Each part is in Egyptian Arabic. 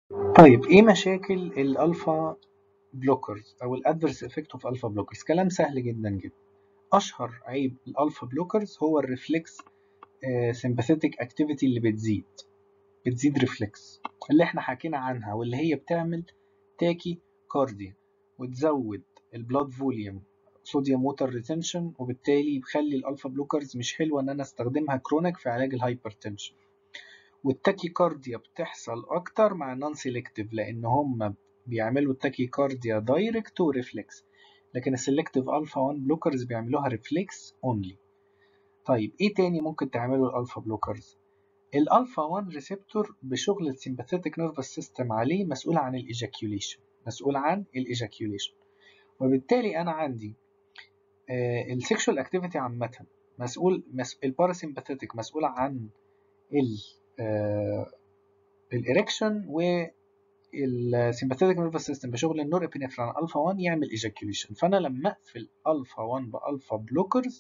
طيب ايه مشاكل الالفا بلوكرز او الادفيرس افكت اوف الفا بلوكرز كلام سهل جدا جدا اشهر عيب الالفا بلوكرز هو الريفلكس سمباثيتك اكتيفيتي اللي بتزيد بتزيد ريفلكس اللي احنا حكينا عنها واللي هي بتعمل تاكي كارديا وتزود البلاد فوليوم صوديوم ووتر ريتنشن وبالتالي بخلي الالفا بلوكرز مش حلوه ان انا استخدمها كرونيك في علاج الهايبرتنشن والتاكي كارديا بتحصل اكتر مع النون سيلكتيف لان هم بيعملوا التاكي كارديا دايركت وريفلكس لكن السيلكتيف الفا 1 بلوكرز بيعملوها ريفلكس اونلي طيب ايه تاني ممكن تعمله الالفا بلوكرز الالفا 1 ريسبتور بشغل السيمباثيتك نيرفس سيستم عليه مسؤول عن الايجاكيوليشن مسؤول عن الايجاكيوليشن وبالتالي انا عندي السكشوال اكتيفيتي عامه مسؤول مس... الباراسيمباثيتك مسؤول عن ال الاريكشن والسيمباثيتك نيرفس سيستم بشغل النور ابينفرين الفا 1 يعمل ايجاكيوليشن فانا لما اقفل الفا 1 بالفا بلوكرز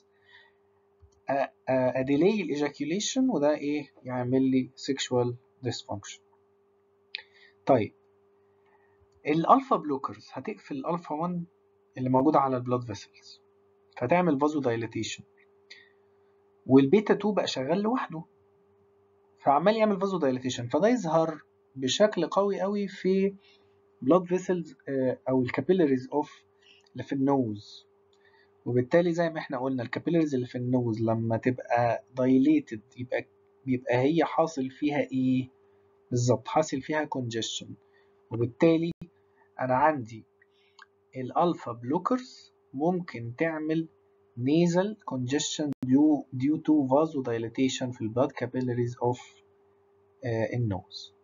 اديلي الايجاكيوليشن وده ايه يعمل لي سيكشوال ديسفانكشن طيب الالفا بلوكرز هتقفل الالفا 1 اللي موجوده على البلاد فيسلز فتعمل فازو دايليتيشن والبيتا 2 بقى شغال لوحده فعمال يعمل فازو دايليتيشن فده يظهر بشكل قوي قوي في بلاد فيسلز او الكابيلاريز اوف اللي في النوز وبالتالي زي ما احنا قلنا الكابيلاريز اللي في النوز لما تبقى دايليتد يبقى بيبقى هي حاصل فيها ايه بالظبط حاصل فيها كونجشن وبالتالي انا عندي الالفا بلوكرز ممكن تعمل nasal congestion due, due to vasodilation في البلاد capillaries of uh, النوز